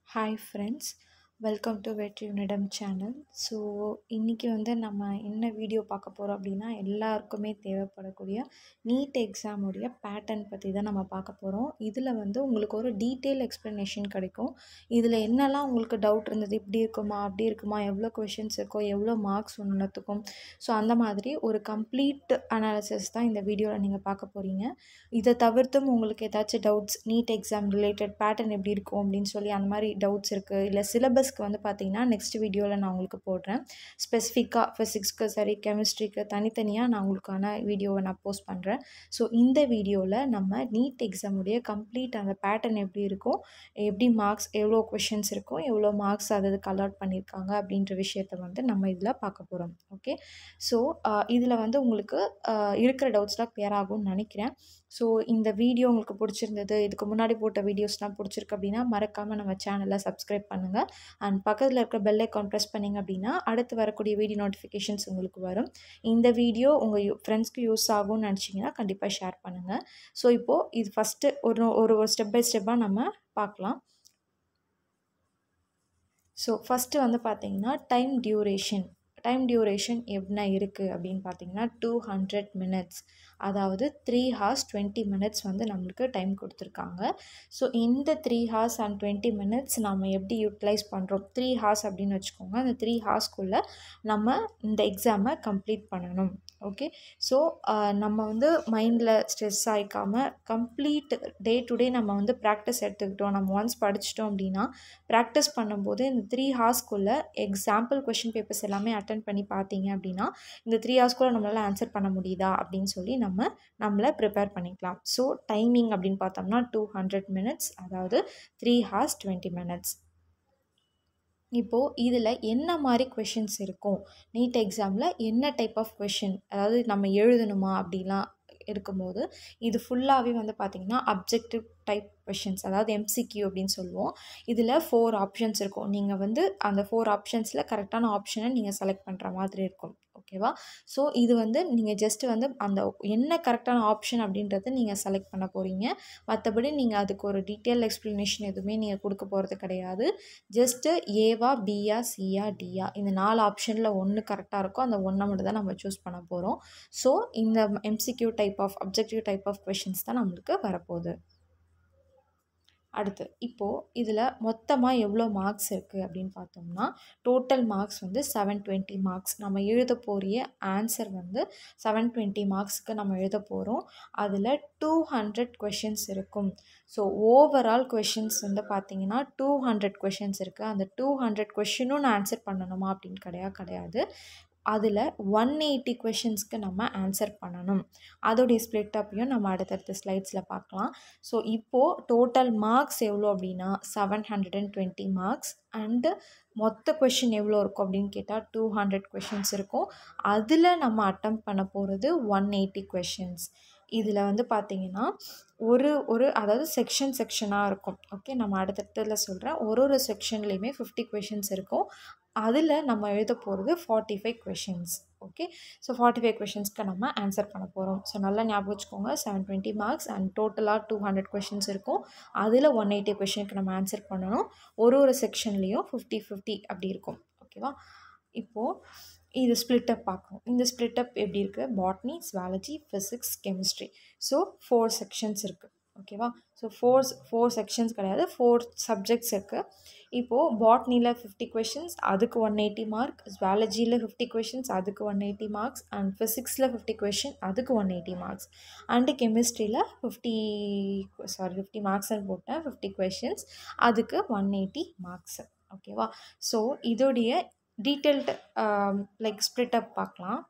hi friends welcome to வெற்றி உன்னிடம் channel so இன்றைக்கி வந்து நம்ம என்ன வீடியோ பார்க்க போகிறோம் அப்படின்னா எல்லாருக்குமே தேவைப்படக்கூடிய நீட் எக்ஸாமுடைய பேட்டர்ன் பற்றி தான் நம்ம பார்க்க போகிறோம் இதில் வந்து உங்களுக்கு ஒரு டீட்டெயில் எக்ஸ்ப்ளனேஷன் கிடைக்கும் இதில் என்னெல்லாம் உங்களுக்கு டவுட் இருந்தது இப்படி இருக்குமா அப்படி இருக்குமா எவ்வளோ கொஷின்ஸ் இருக்கும் எவ்வளோ மார்க்ஸ் ஒன்றுத்துக்கும் ஸோ அந்த மாதிரி ஒரு கம்ப்ளீட் அனாலிசிஸ் தான் இந்த வீடியோவில் நீங்கள் பார்க்க போகிறீங்க இதை தவிர்த்தும் உங்களுக்கு ஏதாச்சும் doubts NEET exam related pattern எப்படி இருக்கும் அப்படின்னு சொல்லி அந்த மாதிரி டவுட்ஸ் இருக்குது இல்லை சிலபஸ்க்கு வந்து பார்த்தீங்கன்னா நெக்ஸ்ட் வீடியோவில் நான் உங்களுக்கு போடுறேன் ஸ்பெசிஃபிக்காக ஃபிசிக்ஸ்க்கு சரி கெமிஸ்ட்ரிக்கு தனித்தனியாக நான் உங்களுக்கான வீடியோவை நான் போஸ்ட் பண்ணுறேன் ஸோ இந்த வீடியோவில் நம்ம நீட் எக்ஸாமுடைய கம்ப்ளீட் அந்த பேட்டர்ன் எப்படி இருக்கும் எப்படி மார்க்ஸ் எவ்வளோ கொஷின்ஸ் இருக்கும் எவ்வளோ மார்க்ஸ் அது அதுக்கு அலாட் பண்ணியிருக்காங்க அப்படின்ற விஷயத்த வந்து நம்ம இதில் பார்க்க போகிறோம் ஓகே ஸோ இதில் வந்து உங்களுக்கு ஆஹ், இருக்கிற டவுட்ஸ்லாம் கிளியர் ஆகும்னு நினைக்கிறேன் ஸோ இந்த வீடியோ உங்களுக்கு பிடிச்சிருந்தது இதுக்கு முன்னாடி போட்ட வீடியோஸ்லாம் பிடிச்சிருக்கு அப்படின்னா மறக்காமல் நம்ம சேனலை சப்ஸ்கிரைப் பண்ணுங்கள் அண்ட் பக்கத்தில் இருக்க பெல் ஐக்கான் ப்ரெஸ் பண்ணிங்க அப்படின்னா அடுத்து வரக்கூடிய வீடியோ நோட்டிஃபிகேஷன்ஸ் உங்களுக்கு வரும் இந்த வீடியோ உங்கள் யூ ஃப்ரெண்ட்ஸ்க்கு யூஸ் ஆகும்னு நினச்சிங்கன்னா கண்டிப்பாக ஷேர் பண்ணுங்கள் ஸோ இப்போது இது ஃபஸ்ட்டு ஒரு ஒரு ஒரு ஸ்டெப் பை ஸ்டெப்பாக நம்ம பார்க்கலாம் ஸோ ஃபஸ்ட்டு வந்து பார்த்தீங்கன்னா டைம் டியூரேஷன் டைம் டியூரேஷன் என்ன இருக்குது அப்படின்னு பார்த்தீங்கன்னா டூ ஹண்ட்ரட் மினிட்ஸ் அதாவது த்ரீ ஹார்ஸ் டுவெண்ட்டி மினிட்ஸ் வந்து நம்மளுக்கு டைம் கொடுத்துருக்காங்க ஸோ இந்த three hours and twenty minutes நம்ம எப்படி யூட்டிலைஸ் பண்ணுறோம் த்ரீ ஹார்ஸ் அப்படின்னு வச்சுக்கோங்க அந்த த்ரீ ஹார்ஸ்க்குள்ளே நம்ம இந்த எக்ஸாமை கம்ப்ளீட் பண்ணணும் ஓகே ஸோ நம்ம வந்து மைண்டில் ஸ்ட்ரெஸ் ஆகிக்காமல் கம்ப்ளீட் டே டு டே நம்ம வந்து ப்ராக்டிஸ் எடுத்துக்கிட்டோம் நம்ம ஒன்ஸ் படிச்சிட்டோம் அப்படின்னா ப்ராக்டிஸ் பண்ணும்போது இந்த த்ரீ ஹார்ஸ்க்குள்ளே எக்ஸாம்பிள் கொஷின் பேப்பர்ஸ் எல்லாமே அட்டன் பண்ணி பார்த்தீங்க அப்படின்னா இந்த த்ரீ ஹார்ஸ்க்குள்ளே நம்மளால் ஆன்சர் பண்ண முடியுதா அப்படின்னு சொல்லி நம்ம நம்மளை ப்ரிப்பேர் பண்ணிக்கலாம் ஸோ டைமிங் அப்படின்னு பார்த்தோம்னா டூ ஹண்ட்ரட் மினிட்ஸ் அதாவது த்ரீ ஹார்ஸ் டுவெண்ட்டி மினிட்ஸ் இப்போது இதில் என்ன மாதிரி கொஷின்ஸ் இருக்கும் நீட் எக்ஸாமில் என்ன டைப் ஆஃப் கொஷின் அதாவது நம்ம எழுதணுமா அப்படிலாம் இருக்கும்போது இது ஃபுல்லாகவே வந்து பார்த்திங்கன்னா அப்ஜெக்டிவ் டைப் கொஷின்ஸ் அதாவது எம்சிக்யூ அப்படின்னு சொல்லுவோம் இதில் ஃபோர் ஆப்ஷன்ஸ் இருக்கும் நீங்கள் வந்து அந்த ஃபோர் ஆப்ஷன்ஸில் கரெக்டான ஆப்ஷனை நீங்கள் செலக்ட் பண்ணுற மாதிரி இருக்கும் ஓகேவா ஸோ இது வந்து நீங்கள் ஜஸ்ட்டு வந்து அந்த என்ன கரெக்டான ஆப்ஷன் அப்படின்றத நீங்கள் செலக்ட் பண்ண போகிறீங்க மற்றபடி நீங்கள் அதுக்கு ஒரு டீட்டெயில் எக்ஸ்ப்ளனேஷன் எதுவுமே நீங்கள் கொடுக்க போகிறது கிடையாது ஜஸ்ட்டு ஏவா பியா சியா டியா இந்த நாலு ஆப்ஷனில் ஒன்று கரெக்டாக இருக்கோ அந்த ஒன்றை மட்டும் தான் நம்ம சூஸ் பண்ண போகிறோம் ஸோ இந்த MCQ type of objective type of questions தான் நம்மளுக்கு வரப்போகுது அடுத்து இப்போது இதில் மொத்தமாக எவ்வளோ மார்க்ஸ் இருக்குது அப்படின்னு பார்த்தோம்னா டோட்டல் மார்க்ஸ் வந்து செவன் டுவெண்ட்டி மார்க்ஸ் நம்ம எழுத போகிற ஆன்சர் வந்து செவன் டுவெண்ட்டி மார்க்ஸ்க்கு நம்ம எழுத போகிறோம் அதில் டூ ஹண்ட்ரட் கொஷின்ஸ் இருக்கும் ஸோ ஓவரால் கொஷின்ஸ் வந்து பார்த்தீங்கன்னா டூ ஹண்ட்ரட் கொஷின்ஸ் இருக்குது அந்த டூ ஹண்ட்ரட் கொஷினும் நான் ஆன்சர் பண்ணணுமா அப்படின்னு கிடையாது கிடையாது அதில் ஒன் எயிட்டி கொஷின்ஸ்க்கு நம்ம ஆன்சர் பண்ணணும் அதோடைய ஸ்ப்ளிட் அப்பையும் நம்ம அடுத்தடுத்த ஸ்லைட்ஸில் பார்க்கலாம் ஸோ இப்போது டோட்டல் மார்க்ஸ் எவ்வளோ அப்படின்னா seven hundred and twenty marks and மொத்த கொஷின் எவ்வளோ இருக்கும் அப்படின்னு கேட்டால் டூ ஹண்ட்ரட் கொஷின்ஸ் இருக்கும் அதில் நம்ம அட்டம் பண்ண போகிறது ஒன் எயிட்டி கொஷின்ஸ் இதில் வந்து பார்த்திங்கன்னா ஒரு ஒரு அதாவது செக்ஷன் செக்ஷனாக இருக்கும் ஓகே நம்ம அடுத்தடுத்ததுல சொல்கிறேன் ஒரு ஒரு செக்ஷன்லேயுமே ஃபிஃப்டி கொஷின்ஸ் இருக்கும் அதில் நம்ம எழுத போகிறது forty five questions okay so forty five கொஷின்ஸ்க்கு நம்ம ஆன்சர் பண்ண போகிறோம் ஸோ நல்லா ஞாபகம் வச்சுக்கோங்க செவன் டுவெண்ட்டி மார்க்ஸ் அண்ட் டோட்டலாக டூ ஹண்ட்ரட் கொஷின்ஸ் இருக்கும் அதில் ஒன் எயிட்டி கொஷினுக்கு நம்ம ஆன்சர் பண்ணணும் ஒரு ஒரு செக்ஷன்லேயும் ஃபிஃப்டி ஃபிஃப்டி அப்படி இருக்கும் ஓகேவா இப்போது இது ஸ்ப்ளிட்டப் பார்க்கணும் இந்த ஸ்ப்ளிட்டப் எப்படி இருக்குது botany zoology physics chemistry so four sections இருக்குது ஓகேவா ஸோ ஃபோர் ஃபோர் செக்ஷன்ஸ் கிடையாது ஃபோர் சப்ஜெக்ட்ஸ் இருக்குது இப்போது பாட்னியில் ஃபிஃப்டி கொஷின்ஸ் அதுக்கு ஒன் எயிட்டி மார்க் ஜுவாலஜியில் ஃபிஃப்டி கொஷின்ஸ் அதுக்கு ஒன் எயிட்டி மார்க்ஸ் அண்ட் ஃபிசிக்ஸில் ஃபிஃப்டி கொஷின் அதுக்கு ஒன் எயிட்டி மார்க்ஸ் அண்டு கெமிஸ்ட்ரியில் ஃபிஃப்டி சாரி ஃபிஃப்டி மார்க்ஸ்னு போட்டேன் ஃபிஃப்டி கொஷின்ஸ் அதுக்கு ஒன் எயிட்டி மார்க்ஸ் ஓகேவா ஸோ இதோடைய டீட்டெயில்டு லைக் ஸ்ப்ளிட் அப் பார்க்கலாம்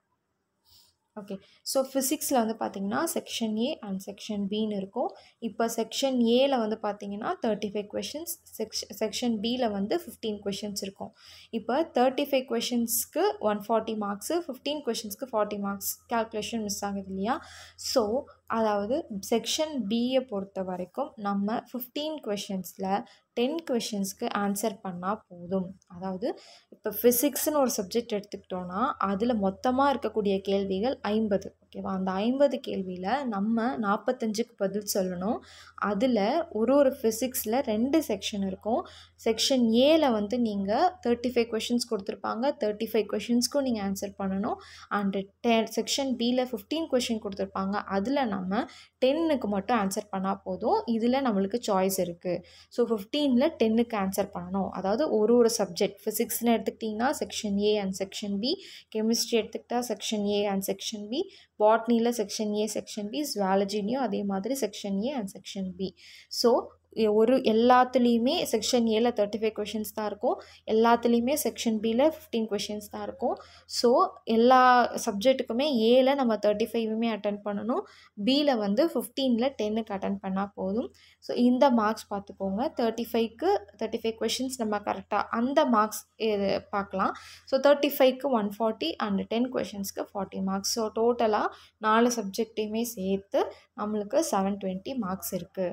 ஓகே ஸோ ஃபிசிக்ஸில் வந்து பார்த்தீங்கன்னா செக்ஷன் ஏ அண்ட் செக்ஷன் பின்னு இருக்கும் இப்போ செக்ஷன் ஏல வந்து பார்த்தீங்கன்னா thirty five questions section section பியில் வந்து ஃபிஃப்டீன் கொஷின்ஸ் இருக்கும் இப்போ தேர்ட்டி ஃபைவ் கொஷின்ஸ்க்கு ஒன் ஃபார்ட்டி மார்க்ஸு ஃபிஃப்டீன் கொஷின்ஸ்க்கு ஃபார்ட்டி மார்க்ஸ் கேல்குலேஷன் மிஸ் ஆகுது இல்லையா ஸோ அதாவது செக்ஷன் பியை பொறுத்த வரைக்கும் நம்ம ஃபிஃப்டீன் கொஷின்ஸில் டென் கொஷின்ஸ்க்கு ஆன்சர் பண்ணால் போதும் அதாவது இப்போ ஃபிசிக்ஸ்னு ஒரு சப்ஜெக்ட் எடுத்துக்கிட்டோன்னா அதில் மொத்தமாக இருக்கக்கூடிய கேள்விகள் ஐம்பது ஓகேவா அந்த ஐம்பது கேள்வியில் நம்ம நாற்பத்தஞ்சுக்கு பதில் சொல்லணும் அதில் ஒரு ஒரு ஃபிசிக்ஸில் ரெண்டு செக்ஷன் இருக்கும் செக்ஷன் ஏல வந்து நீங்கள் தேர்ட்டி ஃபைவ் கொஷின்ஸ் கொடுத்துருப்பாங்க தேர்ட்டி ஃபைவ் கொஷின்ஸ்க்கும் நீங்கள் ஆன்சர் பண்ணணும் அண்டு டெ செக்ஷன் பியில் ஃபிஃப்டீன் கொஷின் கொடுத்துருப்பாங்க அதில் நம்ம டென்னுக்கு மட்டும் ஆன்சர் பண்ணால் போதும் இதில் நம்மளுக்கு சாய்ஸ் இருக்குது ஸோ ஃபிஃப்டீனில் டென்னுக்கு ஆன்சர் பண்ணணும் அதாவது ஒரு ஒரு சப்ஜெக்ட் ஃபிசிக்ஸ்னு எடுத்துக்கிட்டிங்கன்னா section A and section B chemistry எடுத்துக்கிட்டால் section A and section B பாட்னியில் செக்ஷன் ஏ செக்ஷன் பி ஜுவாலஜிலையும் அதே மாதிரி section A and section B so ஒரு எல்லாத்துலேயுமே செக்ஷன் ஏல தேர்ட்டி ஃபைவ் கொஷின்ஸ் தான் இருக்கும் எல்லாத்துலேயுமே செக்ஷன் பியில் ஃபிஃப்டீன் கொஷின்ஸ் தான் இருக்கும் ஸோ எல்லா சப்ஜெக்ட்டுக்குமே ஏல நம்ம தேர்ட்டி ஃபைவுமே அட்டன் பண்ணணும் பியில் வந்து ஃபிஃப்டீனில் டென்னுக்கு அட்டன் பண்ணால் போதும் ஸோ இந்த மார்க்ஸ் பார்த்துக்கோங்க தேர்ட்டி ஃபைவ்க்கு தேர்ட்டி ஃபைவ் கொஷின்ஸ் நம்ம கரெக்டாக அந்த மார்க்ஸ் இது பார்க்கலாம் ஸோ தேர்ட்டி ஃபைவ்க்கு ஒன் ஃபார்ட்டி அண்ட் டென் கொஷின்ஸ்க்கு ஃபார்ட்டி மார்க்ஸ் ஸோ டோட்டலாக நாலு சப்ஜெக்டையுமே சேர்த்து நம்மளுக்கு செவன் டுவெண்ட்டி மார்க்ஸ் இருக்குது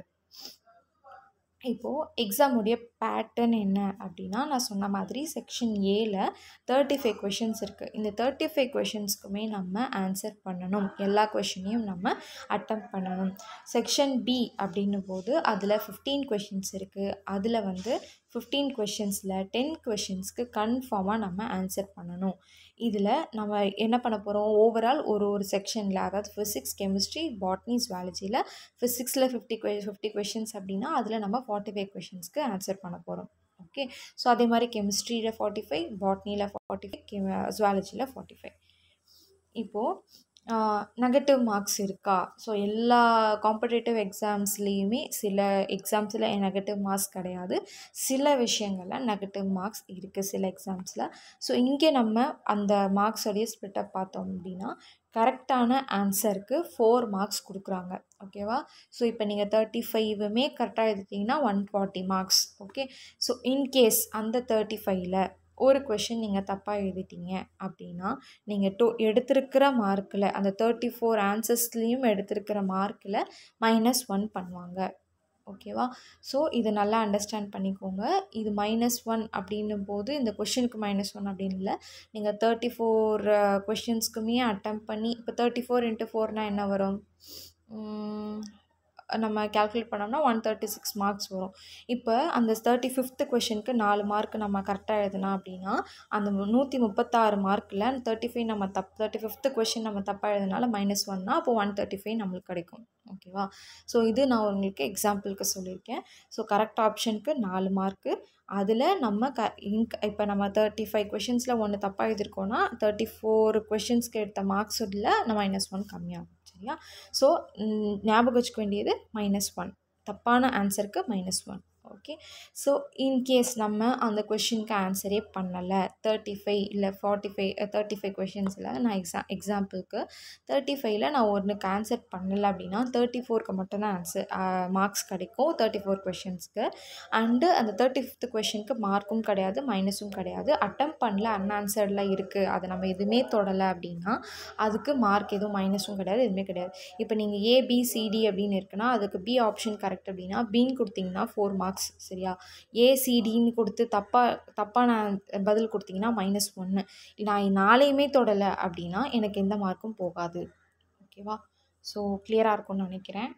இப்போது எக்ஸாமுடைய பேட்டர்ன் என்ன அப்படின்னா நான் சொன்ன மாதிரி செக்ஷன் ஏல தேர்ட்டி ஃபைவ் கொஷின்ஸ் இருக்குது இந்த தேர்ட்டி ஃபைவ் கொஷின்ஸ்க்குமே நம்ம ஆன்சர் பண்ணணும் எல்லா கொஷினையும் நம்ம அட்டம் பண்ணணும் செக்ஷன் பி அப்படின்னும் போது அதில் ஃபிஃப்டீன் கொஷின்ஸ் இருக்குது அதில் வந்து ஃபிஃப்டீன் கொஷின்ஸில் டென் கொஷின்ஸ்க்கு கன்ஃபார்மாக நம்ம ஆன்சர் பண்ணணும் இதில் நம்ம என்ன பண்ண போகிறோம் ஓவரால் ஒரு ஒரு செக்ஷனில் அதாவது ஃபிசிக்ஸ் கெமிஸ்ட்ரி பாட்னி ஜுவாலஜியில் ஃபிசிக்ஸில் ஃபிஃப்டி கொ ஃபிஃப்டி கொஷின்ஸ் அப்படின்னா அதில் நம்ம ஃபார்ட்டி ஃபைவ் கொஷின்ஸ்க்கு ஆன்சர் பண்ண போகிறோம் ஓகே ஸோ அதே மாதிரி கெமிஸ்ட்ரியில் ஃபார்ட்டி ஃபைவ் பாட்னியில் ஃபார்ட்டி ஃபைவ் கெ ஜுவாலஜியில் ஃபார்ட்டி ஃபைவ் இப்போது நெகட்டிவ் மார்க்ஸ் இருக்கா ஸோ எல்லா காம்படேட்டிவ் எக்ஸாம்ஸ்லேயுமே சில எக்ஸாம்ஸில் நெகட்டிவ் மார்க்ஸ் கிடையாது சில விஷயங்களில் நெகட்டிவ் மார்க்ஸ் இருக்குது சில எக்ஸாம்ஸில் ஸோ இங்கே நம்ம அந்த மார்க்ஸோடைய ஸ்ப்ளிட்டை பார்த்தோம் அப்படின்னா கரெக்டான ஆன்சருக்கு ஃபோர் மார்க்ஸ் கொடுக்குறாங்க ஓகேவா ஸோ இப்போ நீங்கள் தேர்ட்டி ஃபைவுமே கரெக்டாக எடுத்தீங்கன்னா one forty marks okay so in case அந்த தேர்ட்டி ஃபைவ்ல ஒரு கொஷின் நீங்கள் தப்பாக எழுதிட்டீங்க அப்படின்னா நீங்கள் டோ எடுத்திருக்கிற மார்க்கில் அந்த தேர்ட்டி ஃபோர் ஆன்சர்ஸ்லேயும் எடுத்திருக்கிற மார்க்கில் மைனஸ் ஒன் பண்ணுவாங்க ஓகேவா ஸோ இதை நல்லா அண்டர்ஸ்டாண்ட் பண்ணிக்கோங்க இது மைனஸ் ஒன் அப்படின்னும் போது இந்த கொஷினுக்கு மைனஸ் ஒன் அப்படின்னு இல்லை நீங்கள் தேர்ட்டி ஃபோர் கொஷின்ஸ்க்குமே அட்டம் பண்ணி இப்போ தேர்ட்டி ஃபோர் இன்ட்டு ஃபோர்னால் என்ன வரும் நம்ம கேல்குலேட் பண்ணோம்னா ஒன் தேர்ட்டி சிக்ஸ் மார்க்ஸ் வரும் இப்போ அந்த தேர்ட்டி ஃபிஃப்த்து கொஷனுக்கு நாலு மார்க் நம்ம கரெக்டாக எழுதுனா அப்படின்னா அந்த நூற்றி முப்பத்தாறு மார்க்கில் தேர்ட்டி ஃபைவ் நம்ம தப் தேர்ட்டி ஃபிஃப்த்து கொஷின் நம்ம தப்பாக எழுதுனால மைனஸ் ஒன்னா அப்போ ஒன் தேர்ட்டி ஃபைவ் நம்மளுக்கு கிடைக்கும் ஓகேவா ஸோ இது நான் உங்களுக்கு எக்ஸாம்பிளுக்கு சொல்லியிருக்கேன் ஸோ கரெக்ட் ஆப்ஷனுக்கு நாலு மார்க்கு அதில் நம்ம க இன்க் இப்போ நம்ம தேர்ட்டி ஃபைவ் கொஷின்ஸில் ஒன்று தப்பாக எழுதிருக்கோன்னா தேர்ட்டி ஃபோர் கொஷின்ஸ்க்கு எடுத்த மார்க்ஸில் நம்ம மைனஸ் ஒன் கம்மியாகும் சரியா ஸோ ஞாபகம் வச்சுக்க வேண்டியது மைனஸ் ஒன் தப்பான ஆன்சருக்கு minus one okay so in case நம்ம அந்த கொஷினுக்கு ஆன்சரே பண்ணலை தேர்ட்டி ஃபைவ் இல்லை ஃபார்ட்டி ஃபைவ் தேர்ட்டி ஃபைவ் கொஷின்ஸில் நான் எக்ஸா எக்ஸாம்பிளுக்கு தேர்ட்டி ஃபைவ்ல நான் ஒன்றுக்கு ஆன்சர் பண்ணலை அப்படின்னா தேர்ட்டி ஃபோருக்கு மட்டும்தான் ஆன்சர் மார்க்ஸ் கிடைக்கும் தேர்ட்டி ஃபோர் கொஷின்ஸ்க்கு அண்டு அந்த தேர்ட்டி ஃபிஃப்த் கொஷினுக்கு மார்க்கும் கிடையாது மைனஸும் கிடையாது அட்டம் பண்ணல அன்ஆன்சர்டில் இருக்குது அதை நம்ம எதுவுமே தொடலை அப்படின்னா அதுக்கு மார்க் எதுவும் மைனஸும் கிடையாது எதுவுமே கிடையாது இப்போ நீங்கள் ஏபிசிடி அப்படின்னு இருக்குன்னா அதுக்கு பி ஆப்ஷன் கரெக்ட் அப்படின்னா பின்னு கொடுத்தீங்கன்னா ஃபோர் மார்க்ஸ் சரியா ஏசிடின்னு கொடுத்து தப்பாக தப்பாக நான் பதில் கொடுத்தீங்கன்னா மைனஸ் ஒன்று நான் நாளையுமே தொடலை அப்படின்னா எனக்கு எந்த மார்க்கும் போகாது ஓகேவா ஸோ கிளியராக இருக்கும்னு நினைக்கிறேன்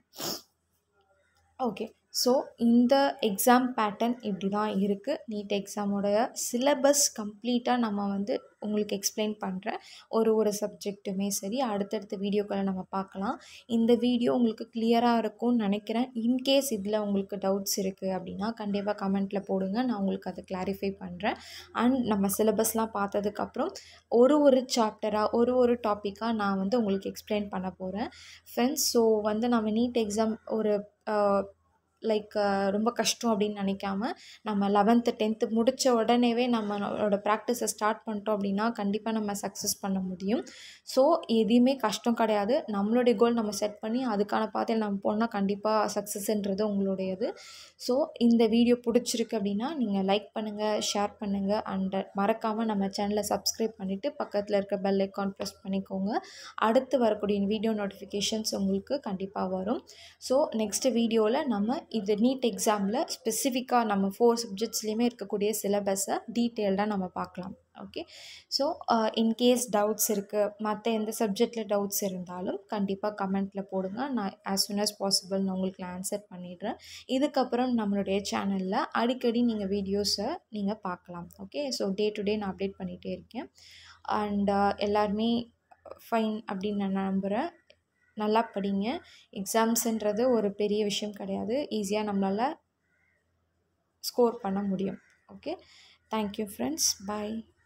ஓகே ஸோ இந்த எக்ஸாம் பேட்டர்ன் இப்படி தான் இருக்குது நீட் எக்ஸாமோடைய சிலபஸ் கம்ப்ளீட்டாக நம்ம வந்து உங்களுக்கு எக்ஸ்பிளைன் பண்ணுறேன் ஒரு ஒரு சப்ஜெக்ட்டுமே சரி அடுத்தடுத்த வீடியோக்களை நம்ம பார்க்கலாம் இந்த வீடியோ உங்களுக்கு கிளியராக இருக்கும்னு நினைக்கிறேன் இன்கேஸ் இதில் உங்களுக்கு டவுட்ஸ் இருக்குது அப்படின்னா கண்டிப்பாக கமெண்ட்டில் போடுங்க நான் உங்களுக்கு அதை கிளாரிஃபை பண்ணுறேன் அண்ட் நம்ம சிலபஸ்லாம் பார்த்ததுக்கப்புறம் ஒரு ஒரு சாப்டராக ஒரு ஒரு டாப்பிக்காக நான் வந்து உங்களுக்கு எக்ஸ்பிளைன் பண்ண போகிறேன் ஃப்ரெண்ட்ஸ் ஸோ வந்து நம்ம நீட் எக்ஸாம் ஒரு லைக் ரொம்ப கஷ்டம் அப்படின்னு நினைக்காம நம்ம லெவன்த்து டென்த்து முடித்த உடனேவே நம்மளோட ப்ராக்டிஸை ஸ்டார்ட் பண்ணிட்டோம் அப்படின்னா கண்டிப்பாக நம்ம சக்ஸஸ் பண்ண முடியும் ஸோ எதையுமே கஷ்டம் கிடையாது நம்மளுடைய கோல் நம்ம செட் பண்ணி அதுக்கான பாதையில் நம்ம போனால் கண்டிப்பாக சக்ஸஸ்ன்றது உங்களுடையது ஸோ இந்த வீடியோ பிடிச்சிருக்கு அப்படின்னா நீங்கள் லைக் பண்ணுங்கள் ஷேர் பண்ணுங்கள் அண்ட் மறக்காமல் நம்ம சேனலை சப்ஸ்கிரைப் பண்ணிவிட்டு பக்கத்தில் இருக்க பெல் ஐக்கான் ப்ரெஸ் பண்ணிக்கோங்க அடுத்து வரக்கூடிய வீடியோ நோட்டிஃபிகேஷன்ஸ் உங்களுக்கு கண்டிப்பாக வரும் ஸோ நெக்ஸ்ட் வீடியோவில் நம்ம இது நீட் எக்ஸாமில் ஸ்பெசிஃபிக்காக நம்ம ஃபோர் சப்ஜெக்ட்ஸ்லேயுமே இருக்கக்கூடிய சிலபஸை டீட்டெயில்டாக நம்ம பார்க்கலாம் ஓகே ஸோ இன்கேஸ் டவுட்ஸ் இருக்குது மற்ற எந்த சப்ஜெக்டில் டவுட்ஸ் இருந்தாலும் கண்டிப்பாக கமெண்ட்டில் போடுங்க நான் ஆஸ் soon as பாசிபிள் நான் உங்களுக்கு ஆன்சர் பண்ணிடுறேன் இதுக்கப்புறம் நம்மளுடைய சேனலில் அடிக்கடி நீங்கள் வீடியோஸை நீங்கள் பார்க்கலாம் okay so day to day நான் அப்டேட் பண்ணிகிட்டே இருக்கேன் அண்ட் எல்லாருமே ஃபைன் அப்படின்னு நான் நம்புகிறேன் நல்லா படிங்க எக்ஸாம்ஸுன்றது ஒரு பெரிய விஷயம் கிடையாது ஈஸியாக நம்மளால் ஸ்கோர் பண்ண முடியும் ஓகே தேங்க்யூ ஃப்ரெண்ட்ஸ் பாய்